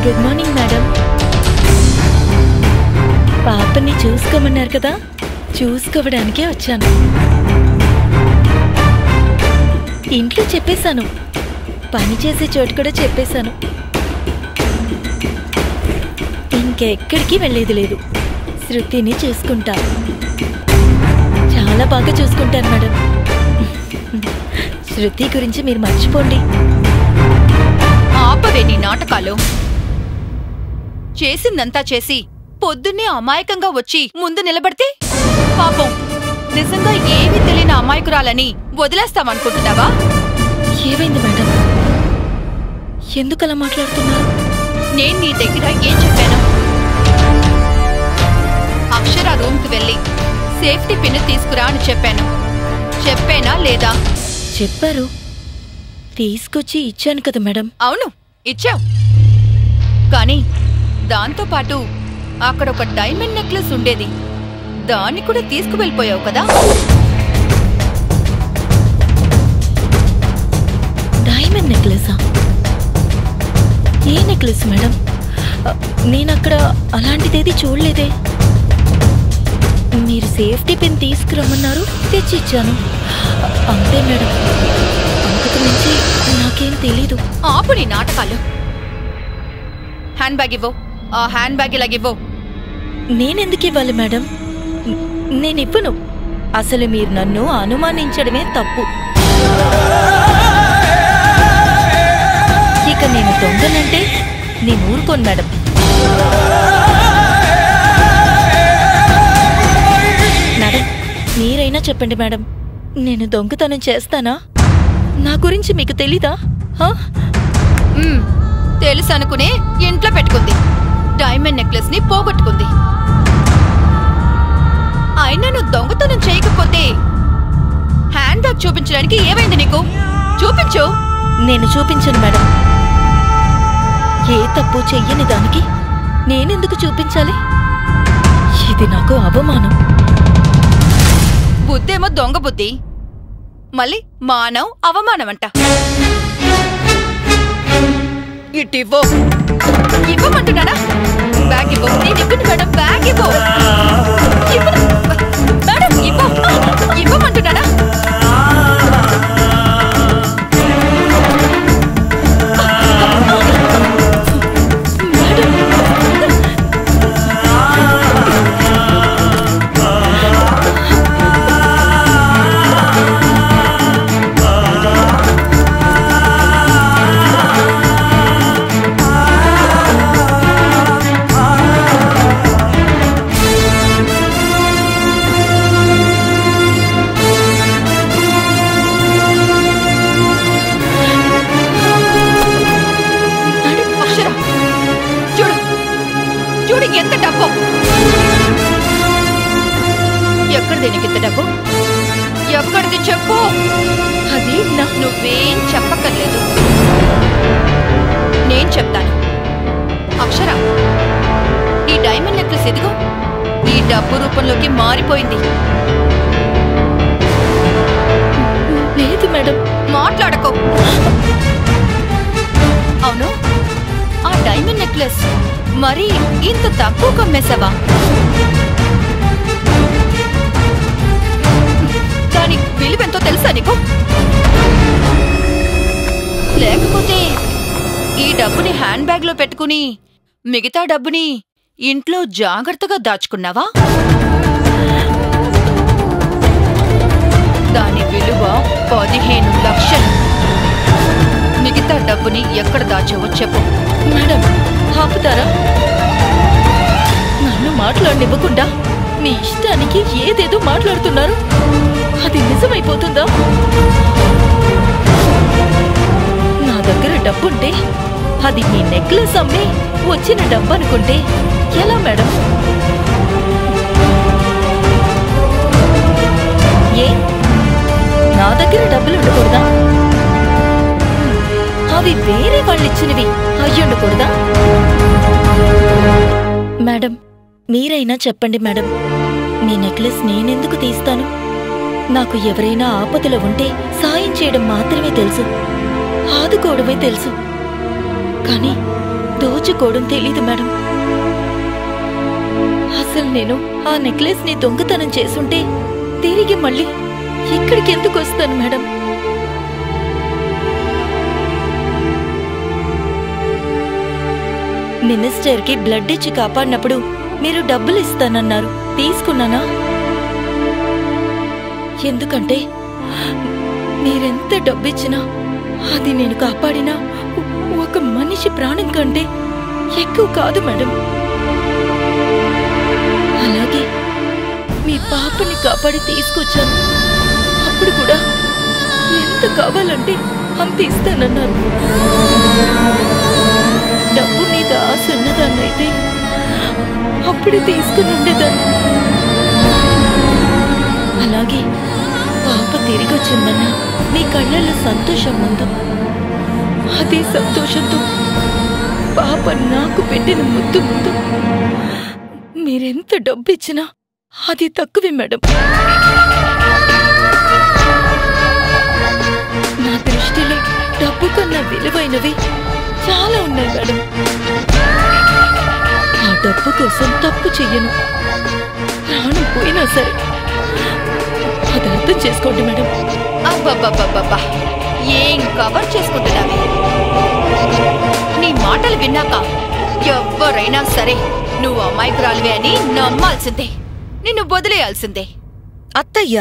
Good morning madam పాపని చూసుకోమన్నారు కదా చూసుకోవడానికే వచ్చాను ఇంట్లో చెప్పేశాను పని చేసే చోటు కూడా చెప్పేశాను ఇంకెక్కడికి వెళ్ళేది లేదు శృతిని చూసుకుంటా చాలా బాగా చూసుకుంటాను మేడం శృతి గురించి మీరు మర్చిపోండి ఆపవే నీ నాటకాలు చేసిందంతా చేసి పొద్దున్నే అమాయకంగా వచ్చి ముందు నిలబడితే పాపం నిజంగా ఏమీ తెలియని అమాయకురాలని వదిలేస్తామనుకుంటున్నావా ఏమైంది మేడం ఎందుకు అలా మాట్లాడుతున్నారు నేను నీ దగ్గర ఏం చెప్పాను అక్షర రూమ్కి వెళ్ళి సేఫ్టీ పిన్ తీసుకురా అని చెప్పాను చెప్పానా లేదా చెప్పారు తీసుకొచ్చి ఇచ్చాను కదా మేడం అవును ఇచ్చావు కానీ దాంతో పాటు అక్కడ ఒక డైమండ్ నెక్లెస్ ఉండేది దాన్ని కూడా తీసుకువెళ్ళిపోయావు కదా డైమండ్ నెక్లెసా ఏ నెక్లెస్ మేడం అ, నేను అక్కడ అలాంటిదేది చూడలేదే మీరు సేఫ్టీ పిన్ తీసుకురమ్మన్నారు తెచ్చి ఇచ్చాను అ, అంతే మేడం అంతకు మించి నాకేం తెలీదు ఆపు నీ నాటకాలు హ్యాండ్ బ్యాగ్ ఇవ్వు ఆ హ్యాండ్ బ్యాగ్ ఇలాగివ్వు నేనెందుకు ఇవ్వాలి మేడం న- నేను ఇవ్వను అసలు మీరు నన్ను అనుమానించడమే తప్పు ఇక నేను దొంగనంటే నేను ఊరుకోను మేడం మేడం మీరైనా చెప్పండి మేడం నేను దొంగతనం చేస్తానా నా గురించి మీకు తెలీదా హా? మ్మ్, తెలుసు అనుకునే ఇంట్లో పెట్టుకుంది డైమండ్ నెక్లెస్ ని పోగొట్టుకుంది అయినా నువ్వు దొంగతనం చేయకపోతే హ్యాండ్ బ్యాగ్ చూపించడానికి ఏమైంది నీకు చూపించు నేను చూపించను మేడం ఏ తప్పు చెయ్యని దానికి నేనెందుకు చూపించాలి ఇది నాకు అవమానం బుద్ధేమో దొంగ బుద్ధి మళ్ళీ మానవ్ అవమానం అంట ఇటివ్వు ఇవ్వమంటున్నానా బ్యాగ్ ఇవ్వు నేను ఇవ్వను మేడం బ్యాగ్ ఇవ్వు ఇవ్వను. మేడం ఇవ్వు ఇవ్వమంటున్నానా అక్షర చూడు చూడు ఎంత డబ్బు ఎక్కడిది నీకు ఇంత డబ్బు ఎక్కడిది చెప్పు అది నా నువ్వేం చెప్పక్కర్లేదు నేను చెప్తాను అక్షర ఈ డైమండ్ నెక్లెస్ ఎదిగో నీ డబ్బు రూపంలోకి మారిపోయింది లేదు మేడం మాట్లాడకో అవును ఆ డైమండ్ నెక్లెస్ మరి ఇంత తక్కువ కమ్మేశావా దాని విలువెంతో తెలుసా నీకు లేకపోతే ఈ డబ్బుని హ్యాండ్ బ్యాగ్ లో పెట్టుకుని మిగతా డబ్బుని ఇంట్లో జాగ్రత్తగా దాచుకున్నావా దాని విలువ పదిహేను లక్షలు మిగతా డబ్బుని ఎక్కడ దాచావో చెప్పు మేడం ఆపుతారా నన్ను మాట్లాడనివ్వకుండా మీ ఇష్టానికి ఏదేదో మాట్లాడుతున్నారు అది నిజమైపోతుందా నా దగ్గర డబ్బుంటే అది మీ నెక్లెస్ అమ్మి వచ్చిన డబ్బు అనుకుంటే ఎలా మేడం ఏ నా దగ్గర డబ్బులు ఉండకూడదా అవి వేరే వాళ్ళు ఇచ్చినవి అయ్యుండకూడదా మేడం మీరైనా చెప్పండి మేడం మీ నెక్లెస్ నేనెందుకు తీస్తాను నాకు ఎవరైనా ఆపదలో ఉంటే సాయం చేయడం మాత్రమే తెలుసు ఆదుకోవడమే తెలుసు కానీ దోచుకోవడం తెలీదు మేడం అసలు నేను ఆ నెక్లెస్ ని దొంగతనం చేసుంటే తిరిగి మళ్ళీ ఇక్కడికి ఎందుకు వస్తాను మేడం మినిస్టర్కి బ్లడ్ ఇచ్చి కాపాడినప్పుడు మీరు డబ్బులు ఇస్తానన్నారు తీసుకున్నానా ఎందుకంటే మీరెంత డబ్బిచ్చినా అది నేను కాపాడినా ఒక మనిషి ప్రాణం కంటే ఎక్కువ కాదు మేడం అలాగే మీ పాపని కాపాడి తీసుకొచ్చాను అప్పుడు కూడా ఎంత కావాలంటే అంత ఇస్తానన్నారు డబ్బు మీద ఆశ ఉన్నదాన్నైతే అప్పుడే తీసుకుని ఉండేదాన్ని అలాగే పాప తిరిగి వచ్చిందన్న మీ కళ్ళల్లో సంతోషం ఉందా అదే సంతోషంతో పాప నాకు పెట్టిన ముద్దు ముందు మీరెంత డబ్బు ఇచ్చినా అది తక్కువే మేడం నా దృష్టిలో డబ్బు కన్నా విలువైనవి చాలా ఉన్నాయి మేడం ఆ డబ్బు కోసం తప్పు చెయ్యను ప్రాణం పోయినా సరే అది అర్థం చేసుకోండి మేడం అబ్బబ్బబ్బబ్బబ్బా ఏం కవర్ చేసుకుంటున్నావే నీ మాటలు విన్నాక ఎవ్వరైనా సరే నువ్వు అమాయకురాలివే అని నమ్మాల్సిందే నిన్ను వదిలేయాల్సిందే అత్తయ్యా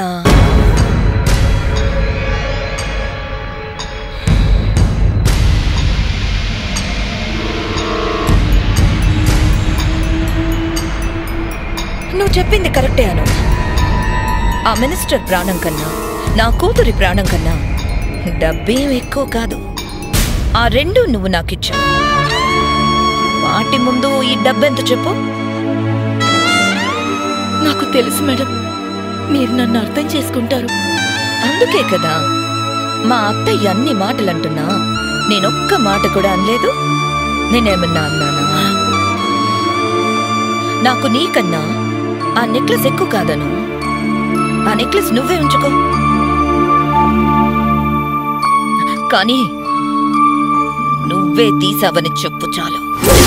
నువ్వు చెప్పింది కరెక్టే అను ఆ మినిస్టర్ ప్రాణం కన్నా నా కూతురి ప్రాణం కన్నా డబ్బేం ఎక్కువ కాదు ఆ రెండు నువ్వు నాకిచ్చావు వాటి ముందు ఈ డబ్బెంత చెప్పు నాకు తెలుసు మేడం మీరు నన్ను అర్థం చేసుకుంటారు అందుకే కదా మా అత్తయ్య అన్ని మాటలంటున్నా నేనొక్క మాట కూడా అనలేదు నేనేమన్నా అన్నానా నాకు నీకన్నా ఆ నెక్లెస్ ఎక్కువ కాదను ఆ నెక్లెస్ నువ్వే ఉంచుకో కానీ నువ్వే తీసావని చెప్పు చాలు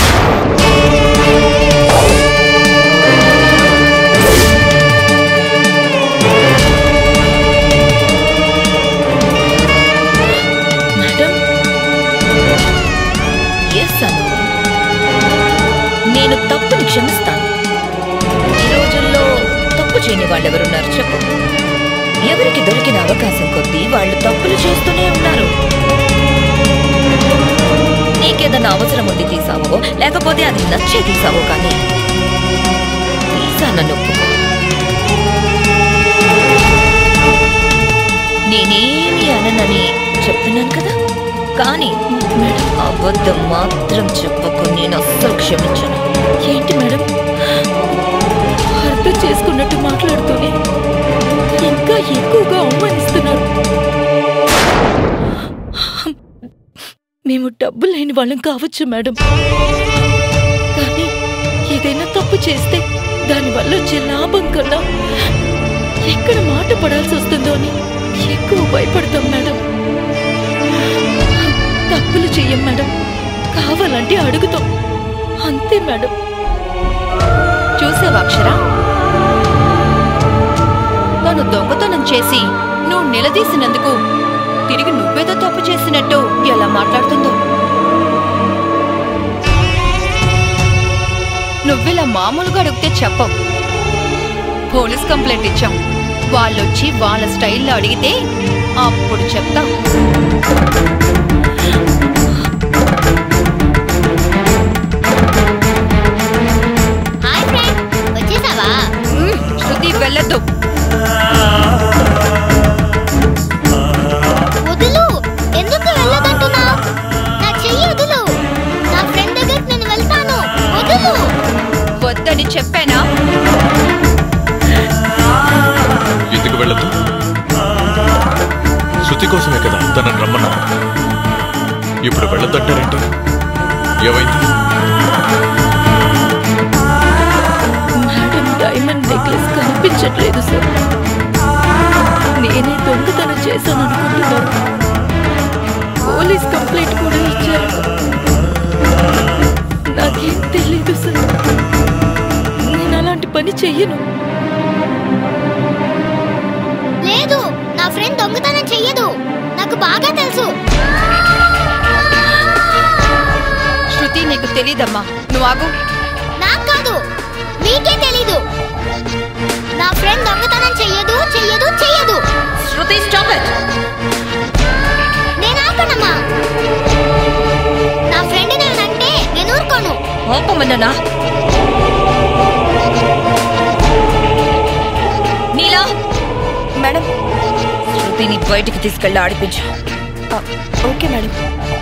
మేడం ఎస్ అను నేను తప్పుని క్షమిస్తాను ఈ రోజుల్లో తప్పు చేయని వాళ్ళెవరున్నారు చెప్పు ఎవరికి దొరికిన అవకాశం కొద్దీ వాళ్ళు తప్పులు చేస్తూనే ఉన్నారు నీకేదన్నా అవసరం ఉండి తీసావో లేకపోతే అది నచ్చే తీసావో కానీ తీసానని ఒప్పుకో నేనేమి అననని చెప్తున్నాను కదా కానీ అబద్ధం మాత్రం చెప్పకు నేను అస్సలు క్షమించను ఏంటి మేడం అర్థం చేసుకున్నట్టు మాట్లాడుతూనే ఇంకా ఎక్కువగా అవమానిస్తున్నారు మేము డబ్బు లేని వాళ్ళం కావచ్చు మేడం కానీ ఏదైనా తప్పు చేస్తే దానివల్ల వచ్చే లాభం కన్నా ఎక్కడ మాట పడాల్సి వస్తుందో అని ఎక్కువ భయపడతాం మేడం తప్పులు చెయ్యం మేడం కావాలంటే అడుగుతాం అంతే మేడం చూసావా అక్షరా తను దొంగతనం చేసి నువ్వు నిలదీసినందుకు తిరిగి నువ్వేదో తప్పు చేసినట్టు ఎలా మాట్లాడుతుందో నువ్విలా మామూలుగా అడిగితే చెప్పవు పోలీస్ కంప్లైంట్ ఇచ్చాం వాళ్ళొచ్చి వాళ్ళ స్టైల్లో అడిగితే అప్పుడు చెప్తాం హాయ్ ఫ్రెండ్ వచ్చేసావా ఉమ్, శృతి వెళ్ళొద్దు వదులు ఎందుకు వెళ్ళదంటున్నావు నా చెయ్యి వదులు నా ఫ్రెండ్ దగ్గరికి నేను వెళ్తాను వదులు వద్దని చెప్పానా ఎందుకు వెళ్ళదు శృతి కోసమే కదా తనని రమ్మన్నా ఇప్పుడు వెళ్ళొద్దంటారేంటి ఏమైంది మేడం డైమండ్ నెక్లెస్ కనిపించట్లేదు సార్ నేనే దొంగతనం చేశాను అనుకుంటున్నాను పోలీస్ కంప్లైంట్ కూడా ఇచ్చారు పని చెయ్యను లేదు నా ఫ్రెండ్ దొంగతనం చెయ్యదు నాకు బాగా తెలుసు శృతి నీకు తెలీదమ్మా నువ్వు ఆగు నాకు కాదు మీకే తెలీదు నా ఫ్రెండ్ దొంగతనం చెయ్యదు చెయ్యదు చెయ్యదు శృతి స్టాప్ ఇట్ నేను ఆపనమ్మా నా ఫ్రెండ్ నేనంటే నేను ఊరుకోను కోపమన్నానా నీలా మేడం శృతిని బయటికి తీసుకెళ్ళి ఆడిపించు ఆ, ఓకే మేడం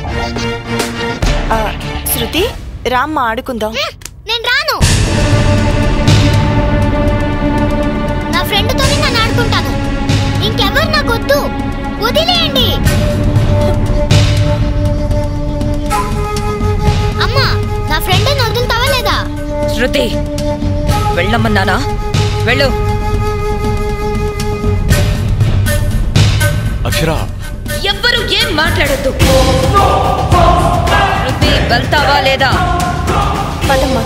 ఆ, శృతి రామ్మ ఆడుకుందాం హ్మ్, నేను రాను నా ఫ్రెండ్తోనే నేను ఆడుకుంటాను ఇంకెవరు నాకు వద్దు వదిలేయండి అమ్మా నా ఫ్రెండ్ వదులుతావా లేదా శృతి వెళ్ళమన్నానా వెళ్ళు అక్షర ఎవ్వరు ఏం మాట్లాడొద్దు శృతి వెళ్తావా లేదా పదమ్మా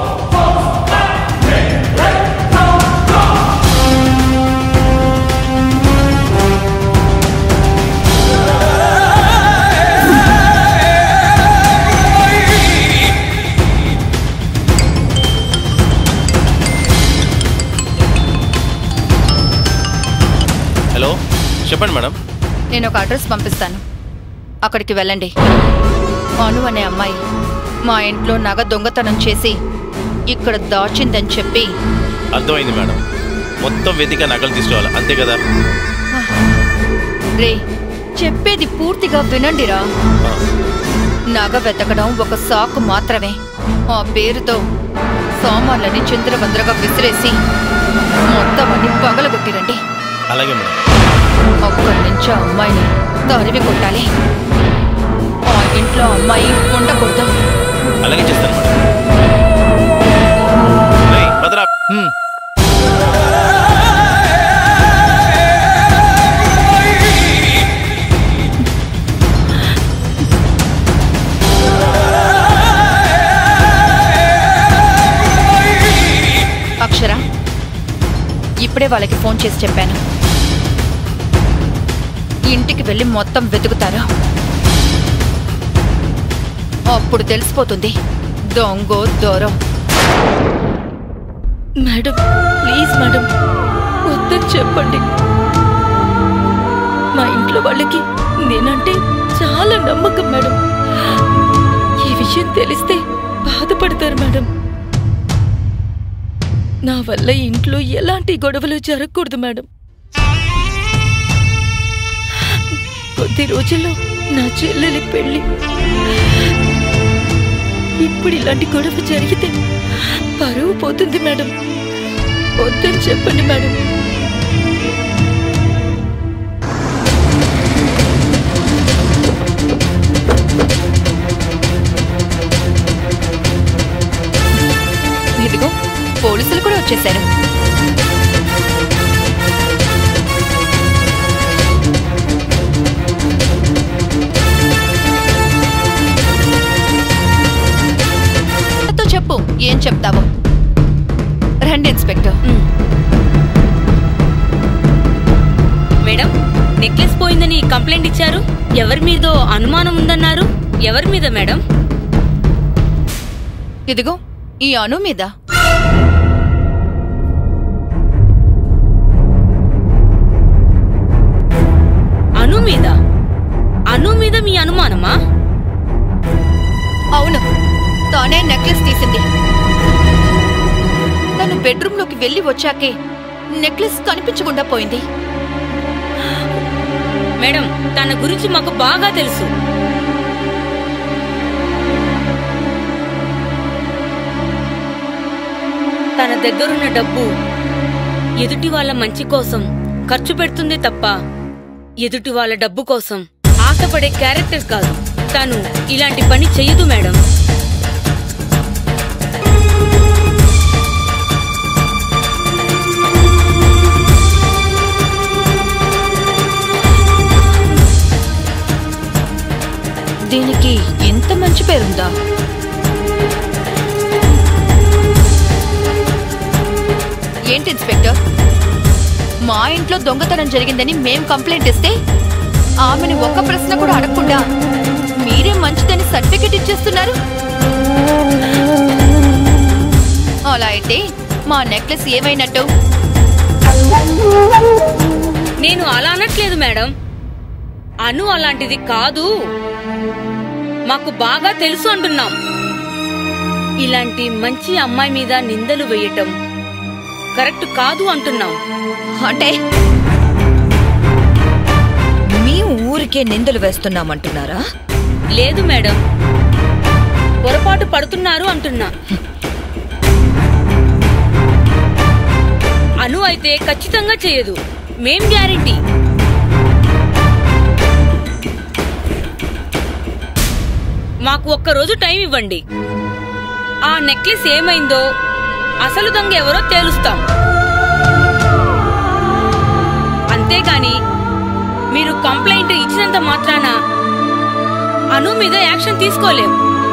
హలో చెప్పండి మేడం నేను ఒక అడ్రస్ పంపిస్తాను అక్కడికి వెళ్ళండి అను అనే అమ్మాయి మా ఇంట్లో నగ దొంగతనం చేసి ఇక్కడ దాచిందని చెప్పి అర్థమైంది మేడం మొత్తం వెతిక నగలు తీసుకోవాలి అంతే కదా రే చెప్పేది పూర్తిగా వినండిరా ఆ, నగ వెతకడం ఒక సాకు మాత్రమే ఆ పేరుతో సామాన్లని చింద్రబంద్రగా విసిరేసి మొత్తం అన్ని పగలగొట్టిరండి అలాగే మేడం అక్కడి నుంచి ఆ అమ్మాయిని తరివి కొట్టాలి ఆ ఇంట్లో అమ్మాయి ఉండకూడదు అలాగే చేస్తాను మేడం రేయ్, భద్రా అక్షర ఇప్పుడే వాళ్ళకి ఫోన్ చేసి చెప్పాను ఇంటికి వెళ్ళి మొత్తం వెతుకుతారు అప్పుడు తెలిసిపోతుంది దొంగో దూరం మేడం ప్లీజ్ మేడం వద్దని చెప్పండి మా ఇంట్లో వాళ్ళకి నేనంటే చాలా నమ్మకం మేడం ఈ విషయం తెలిస్తే బాధపడతారు మేడం నా వల్ల ఇంట్లో ఎలాంటి గొడవలు జరగకూడదు మేడం కొద్ది రోజుల్లో నా చెల్లెలి పెళ్లి ఇప్పుడు ఇలాంటి గొడవ జరిగితే పరువు పోతుంది మేడం వద్దని చెప్పండి మేడం ఇదిగో పోలీసులు కూడా వచ్చేసారు తో చెప్పు ఏం చెప్తావో రండి ఇన్స్పెక్టర్ మేడం నెక్లెస్ పోయిందని కంప్లైంట్ ఇచ్చారు ఎవరి మీదో అనుమానం ఉందన్నారు ఎవరి మీద మేడం ఇదిగో ఈ అను మీద అను మీద అను మీద మీ అనుమానమా అవును తానే నెక్లెస్ తీసింది తను బెడ్రూమ్ లోకి వెళ్ళి వచ్చాకే నెక్లెస్ కనిపించకుండా పోయింది మేడం తన గురించి మాకు బాగా తెలుసు తన దగ్గరున్న డబ్బు ఎదుటి వాళ్ళ మంచి కోసం ఖర్చు పెడుతుంది తప్ప ఎదుటి వాళ్ళ డబ్బు కోసం ఆశపడే క్యారెక్టర్ కాదు తను ఇలాంటి పని చెయ్యదు మేడం దీనికి ఎంత మంచి పేరుందా ఏంటి ఇన్స్పెక్టర్ మా ఇంట్లో దొంగతనం జరిగిందని మేం కంప్లైంట్ ఇస్తే ఆమెను ఒక్క ప్రశ్న కూడా అడగకుండా మీరే మంచిదని సర్టిఫికెట్ ఇచ్చేస్తున్నారు అలా అయితే మా నెక్లెస్ ఏమైనట్టు నేను అలా అనట్లేదు మేడం అను అలాంటిది కాదు మాకు బాగా తెలుసు అంటున్నాం ఇలాంటి మంచి అమ్మాయి మీద నిందలు వేయటం కరెక్ట్ కాదు అంటున్నాం అంటే మీ ఊరికే నిందలు వేస్తున్నామంటున్నారా లేదు మేడం పొరపాటు పడుతున్నారు అంటున్నా అను అయితే ఖచ్చితంగా చేయదు మేం గ్యారెంటీ మాకు ఒక్క రోజు టైం ఇవ్వండి ఆ నెక్లెస్ ఏమైందో అసలు దొంగ ఎవరో తేలుస్తాం అంతేగాని మీరు కంప్లైంట్ ఇచ్చినంత మాత్రాన అను మీద యాక్షన్ తీసుకోలేం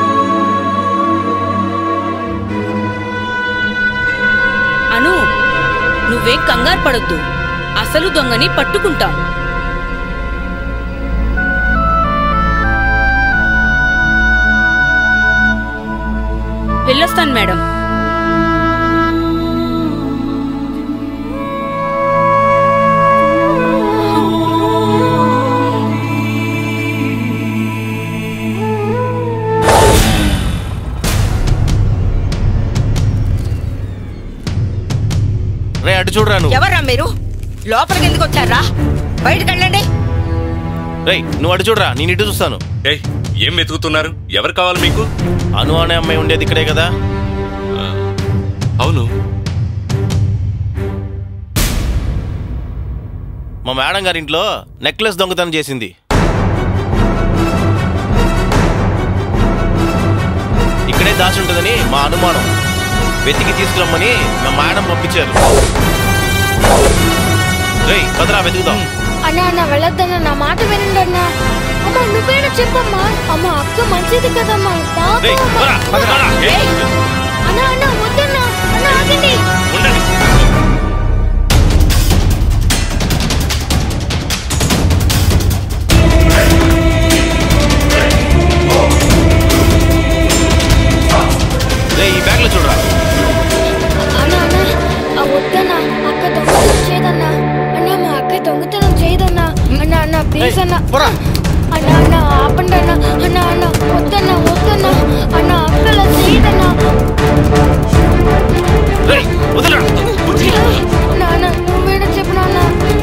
అను నువ్వేం కంగారు పడొద్దు అసలు దొంగని పట్టుకుంటాం వెళ్ళొస్తాను మేడం రే అటు చూడరా నువ్వు ఎవరా మీరు లోపలికి ఎందుకు వచ్చారా బయటకు వెళ్ళండి రేయ్ నువ్వు అటు చూడరా నేను ఇటు చూస్తాను ఏయ్ ఏం వెతుకుతున్నారు ఎవరు కావాలి మీకు అను అనే అమ్మాయి ఉండేది ఇక్కడే కదా ఆ, అవును మా మేడం గారి ఇంట్లో నెక్లెస్ దొంగతనం చేసింది ఇక్కడే దాచి ఉంటుందని మా అనుమానం వెతికి తీసుకురమ్మని మా మేడం పంపించారు రేయ్ కదరా వెతుకుదాం అన్న అన్న వెళ్ళొద్దన్న నా మాట వినండి అన్న అమ్మ నువ్వేనా చెప్పమ్మా అమ్మ అక్క మంచిది కదమ్మా పాపం రేయ్ అమ్మ. పదరా, పదరా. ఏయ్, అన్న అన్న వద్దన్న అన్న ఆగండి ఉండండి రేయ్ ఈ బ్యాగ్ లో చూడరా అన్న అన్న ఆ వద్దన్న అక్క దొంగతనం చేయదన్న అన్న మా అక్క దొంగతనం చేయదన్న అన్న అన్న ప్లీజ్ అన్న పోరా. అన్న అన్న ఆపండి అన్న అన్న అన్న వద్దన్న వద్దన్న అన్న అక్కలా చేయదన్న రేయ్ వదలరా నాన్న నువ్వేనా చెప్పు నాన్న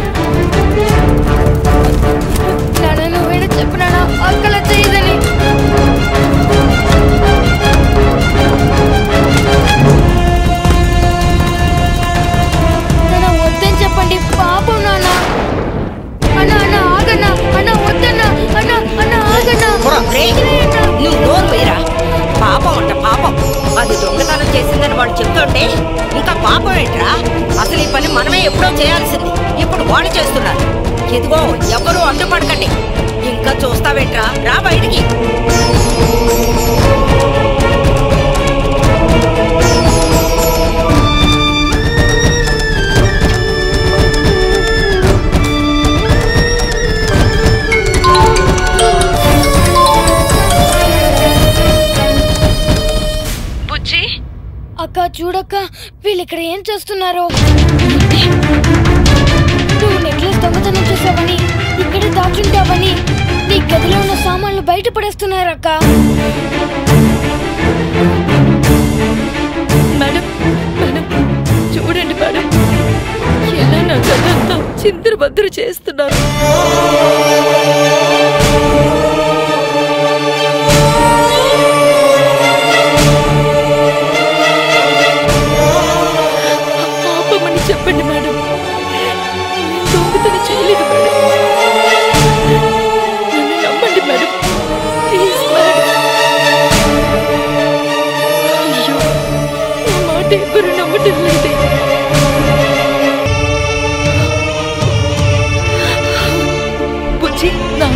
నాన్న నువ్వేనా చెప్పు నాన్న అక్కలా చేయదని నాన్న వద్దని చెప్పండి పాపం నాన్న అన్న అన్న ఆగన్న అన్న వద్దన్న అన్న అన్న ఆగన్న రేయ్, నువ్వు నోరు వేయరా పాపం అంట పాపం అది దొంగతనం చేసిందని వాడు చెప్తుంటే ఇంకా పాపం ఏంట్రా అసలు ఈ పని మనమే ఎప్పుడో చేయాల్సింది ఇప్పుడు వాడు చేస్తున్నారు ఇదిగో ఎవరు అడ్డుపడకండి ఇంకా చూస్తావేంట్రా రా బయటికి బుజ్జి అక్క చూడక్క వీళ్ళు ఇక్కడ ఏం చేస్తున్నారు నువ్వు నెక్లెస్ దొంగతనం చేసావని ఇక్కడే దాచుంటావని నీ గదిలో ఉన్న సామాన్లు బయట పడేస్తున్నారక్క మేడం మేడం చూడండి మేడం ఎలా నా గదంతా చిందర బద్దరు చేస్తున్నారు ఆపమని చెప్పండి మేడం నేను దొంగతనం చేయలేదు మేడం నన్ను నమ్మండి మేడం ప్లీజ్ మేడం అయ్యో నా మాట ఎవరు నమ్మటం లేదే బుజ్జి నా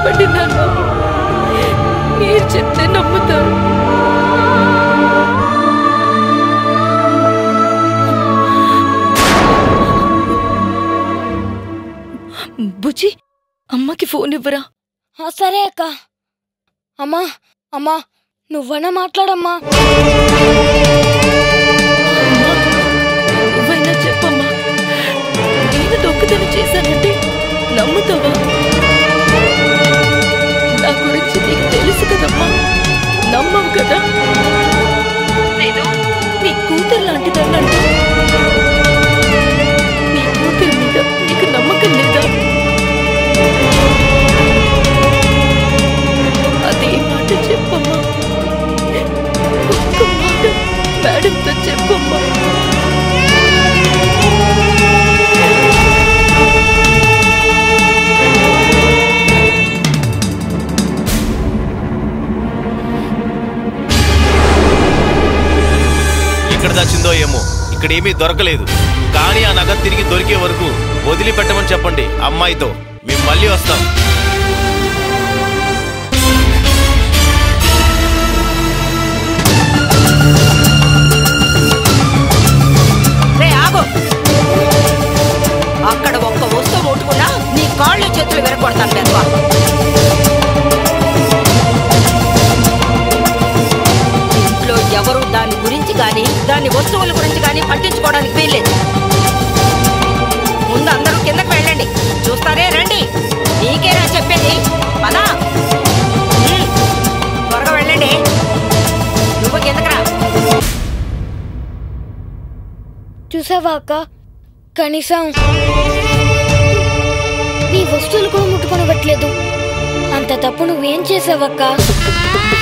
చెప్పండి నాన్న మీరు చెప్తే నమ్ముతారు బుజ్జి అమ్మకి ఫోన్ ఇవ్వరా ఆ, సరే అక్క అమ్మా అమ్మా నువ్వన్నా మాట్లాడమ్మా అమ్మా, నువ్వైనా చెప్పమ్మా నేను దొంగతనం చేశానంటే నమ్ముతావా నా గురించి నీకు తెలుసు కదమ్మా నమ్మవు కదా నేను నీ కూతురు లాంటిదన్నంటూ నీ కూతురు మీద నీకు నమ్మకం లేదా అదే మాట చెప్పమ్మా ఒక్క మాట మేడంతో చెప్పమ్మా ఎక్కడ దాచిందో ఏమో ఇక్కడ ఏమీ దొరకలేదు కానీ ఆ నగదు తిరిగి దొరికే వరకు వదిలిపెట్టమని చెప్పండి అమ్మాయితో మేము మళ్ళీ వస్తాం రే ఆగు అక్కడ ఒక్క వస్తువు ముట్టుకున్నా నీ కాళ్ళు చేతులు విరగొడతాను పెద్దవా ఇంట్లో ఎవరు దాని గురించి గాని దాని వస్తువుల గురించి గాని పట్టించుకోవడానికి వీల్లేదు ముందు అందరూ కిందకు వెళ్ళండి చూస్తారే రండి నీకేనా చెప్పేది పదా ఉమ్, త్వరగా వెళ్ళండి నువ్వు కిందకరా చూసావా అక్క కనీసం నీ వస్తువులు కూడా ముట్టుకొనవట్లేదు అంత తప్పు నువ్వేం చేసావక్క